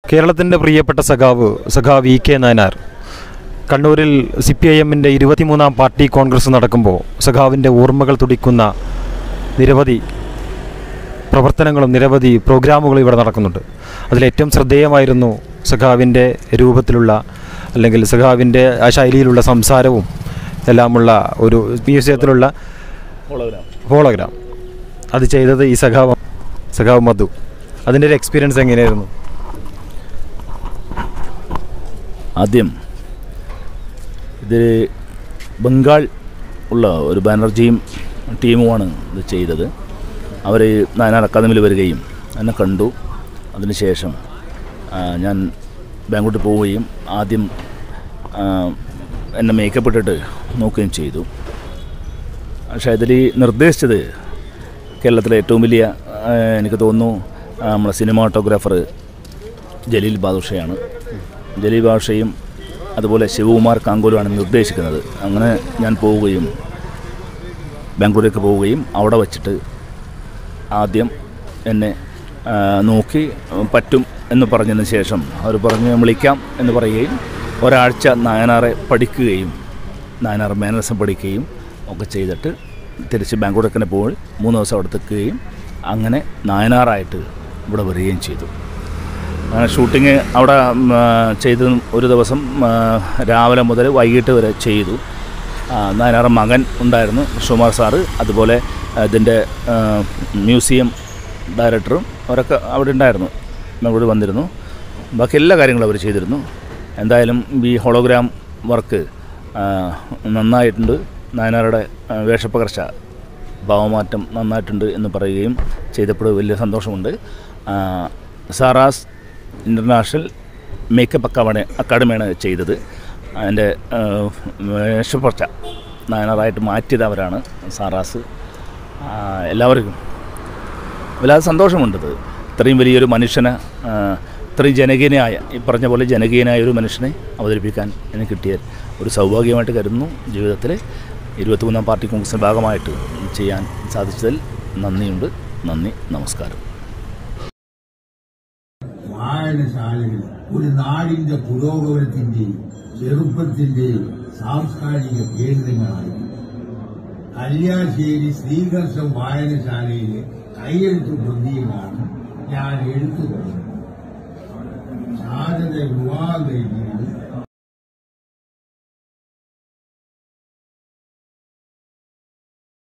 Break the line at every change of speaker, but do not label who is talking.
കേരളത്തിൻ്റെ പ്രിയപ്പെട്ട സഖാവ് സഖാവ് ഇ കെ നായനാർ കണ്ണൂരിൽ സി പി ഐ എമ്മിൻ്റെ ഇരുപത്തിമൂന്നാം പാർട്ടി കോൺഗ്രസ് നടക്കുമ്പോൾ സഖാവിൻ്റെ ഓർമ്മകൾ തുടിക്കുന്ന നിരവധി പ്രവർത്തനങ്ങളും നിരവധി പ്രോഗ്രാമുകളും ഇവിടെ നടക്കുന്നുണ്ട് അതിലേറ്റവും ശ്രദ്ധേയമായിരുന്നു സഖാവിൻ്റെ രൂപത്തിലുള്ള അല്ലെങ്കിൽ സഖാവിൻ്റെ ആ ശൈലിയിലുള്ള സംസാരവും എല്ലാമുള്ള ഒരു മ്യൂസിയത്തിലുള്ള ഹോളോഗ്രാം അത് ചെയ്തത് ഈ സഖാവ് സഖാവ് മധു അതിൻ്റെ ഒരു എക്സ്പീരിയൻസ് എങ്ങനെയായിരുന്നു
ആദ്യം ഇത് ബംഗാൾ ഉള്ള ഒരു ബാനർജിയും ടീമുമാണ് ഇത് ചെയ്തത് അവർ നാനാർ അക്കാദമിയിൽ വരികയും എന്നെ കണ്ടു അതിനുശേഷം ആ, ഞാൻ ബാംഗ്ലൂരിൽ പോവുകയും ആദ്യം ആ, എന്നെ മേക്കപ്പ് ഇട്ടിട്ട് നോക്കുകയും ചെയ്തു പക്ഷേ അതിൽ നിർദ്ദേശിച്ചത് കേരളത്തിലെ ഏറ്റവും വലിയ ആ, എനിക്ക് തോന്നുന്നു ആ, നമ്മുടെ സിനിമാട്ടോഗ്രാഫർ ജലീൽ ബാദുഷയാണ് ജലീൽ ബാദുഷയും അതുപോലെ ശിവകുമാർ കാങ്കോലുമാണ് നിർദ്ദേശിക്കുന്നത് അങ്ങനെ ഞാൻ പോവുകയും ബാംഗ്ലൂരേക്ക് പോവുകയും അവിടെ വച്ചിട്ട് ആദ്യം എന്നെ ആ, നോക്കി പറ്റും എന്ന് പറഞ്ഞതിന് ശേഷം അവർ പറഞ്ഞ് വിളിക്കാം എന്ന് പറയുകയും ഒരാഴ്ച നായനാറെ പഠിക്കുകയും നായനാർ മാനസം പഠിക്കുകയും ഒക്കെ ചെയ്തിട്ട് തിരിച്ച് ബാംഗ്ലൂരേക്ക് തന്നെ പോയി മൂന്ന് ദിവസം അവിടെ നിൽക്കുകയും അങ്ങനെ നായനാറായിട്ട് ഇവിടെ വരികയും ചെയ്തു അങ്ങനെ ഷൂട്ടിങ് അവിടെ ഉം, ആ, ചെയ്ത് ഒരു ദിവസം ആ, രാവിലെ മുതൽ വൈകിട്ട് വരെ ചെയ്തു ആ, നായനാർ മകൻ ഉണ്ടായിരുന്നു കൃഷ്ണകുമാർ സാറ് അതുപോലെ ഇതിൻ്റെ ആ, മ്യൂസിയം ഡയറക്ടറും അവരൊക്കെ അവിടെ ഉണ്ടായിരുന്നു ഇവിടെ വന്നിരുന്നു ബാക്കി എല്ലാ കാര്യങ്ങളും അവർ ചെയ്തിരുന്നു എന്തായാലും ഈ ഹോളോഗ്രാം വർക്ക് ആ, നന്നായിട്ടുണ്ട് നായനാരുടെ ആ, വേഷപ്പകർച്ച ഭാവമാറ്റം നന്നായിട്ടുണ്ട് എന്ന് പറയുകയും ചെയ്തപ്പോൾ വലിയ സന്തോഷമുണ്ട് ആ, സാറാസ് ഇൻ്റർനാഷണൽ മേക്കപ്പ് അക്കാഡമി അക്കാഡമിയാണ് ചെയ്തത് അതിൻ്റെ വേഷപ്പകർച്ച നായനാറായിട്ട് മാറ്റിയത് അവരാണ് സാറാസ് ആ, എല്ലാവർക്കും വല്ലാതെ സന്തോഷമുണ്ടത് ഇത്രയും വലിയൊരു മനുഷ്യനെ ആ, ഇത്രയും ജനകീയനായ ഈ പറഞ്ഞ പോലെ ജനകീയനായ ഒരു മനുഷ്യനെ അവതരിപ്പിക്കാൻ എനിക്ക് കിട്ടിയ ഒരു സൗഭാഗ്യമായിട്ട് കരുതുന്നു ജീവിതത്തിൽ ഇരുപത്തിമൂന്നാം പാർട്ടി കോൺഗ്രസിൻ്റെ ഭാഗമായിട്ട് ചെയ്യാൻ സാധിച്ചതിൽ നന്ദിയുണ്ട് നന്ദി നമസ്കാരം
വായനശാലകൾ ഒരു നാടിന്റെ പുരോഗമനത്തിന്റെയും ചെറുപ്പത്തിന്റെയും സാംസ്കാരിക കേന്ദ്രങ്ങളായി കല്യാശ്ശേരി ശ്രീകൃഷ്ണ വായനശാലയിലെ കൈയെഴുത്ത് പ്രതിയുമാണ് ഞാൻ എഴുത്തു തുടങ്ങുന്നത് ശാരദ വിവാഹം കഴിഞ്ഞത്